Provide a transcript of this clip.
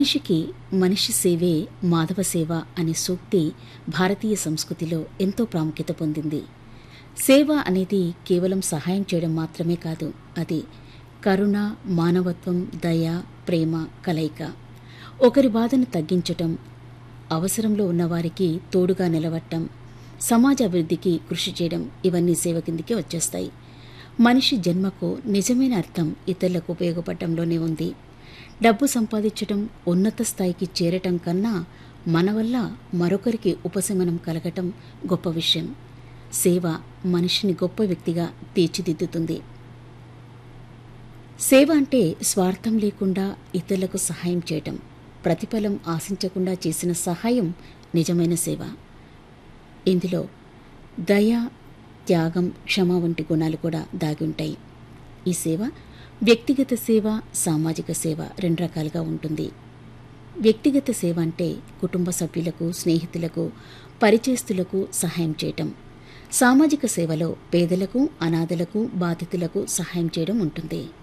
మనిషికి మనిషి సేవే మాధవ సేవ అనే సూక్తి భారతీయ సంస్కృతిలో ఎంతో ప్రాముఖ్యత పొందింది సేవ అనేది కేవలం సహాయం చేయడం మాత్రమే కాదు అది కరుణ మానవత్వం దయ ప్రేమ కలయిక ఒకరి బాధను తగ్గించటం అవసరంలో ఉన్నవారికి తోడుగా నిలవటం సమాజ అభివృద్ధికి కృషి చేయడం ఇవన్నీ సేవ కిందికి వచ్చేస్తాయి మనిషి జన్మకు నిజమైన అర్థం ఇతరులకు ఉపయోగపడటంలోనే ఉంది డబ్బు సంపాదించటం ఉన్నత స్థాయికి చేరటం కన్నా మన వల్ల మరొకరికి ఉపశమనం కలగటం గొప్ప విషయం సేవ మనిషిని గొప్ప వ్యక్తిగా తీర్చిదిద్దుతుంది సేవ అంటే స్వార్థం లేకుండా ఇతరులకు సహాయం చేయటం ప్రతిఫలం ఆశించకుండా చేసిన సహాయం నిజమైన సేవ ఇందులో దయ త్యాగం క్షమ వంటి గుణాలు కూడా దాగి ఉంటాయి ఈ సేవ వ్యక్తిగత సేవ సామాజిక సేవ రెండు రకాలుగా ఉంటుంది వ్యక్తిగత సేవ అంటే కుటుంబ సభ్యులకు స్నేహితులకు పరిచయస్తులకు సహాయం చేయటం సామాజిక సేవలో పేదలకు అనాథలకు బాధితులకు సహాయం చేయడం ఉంటుంది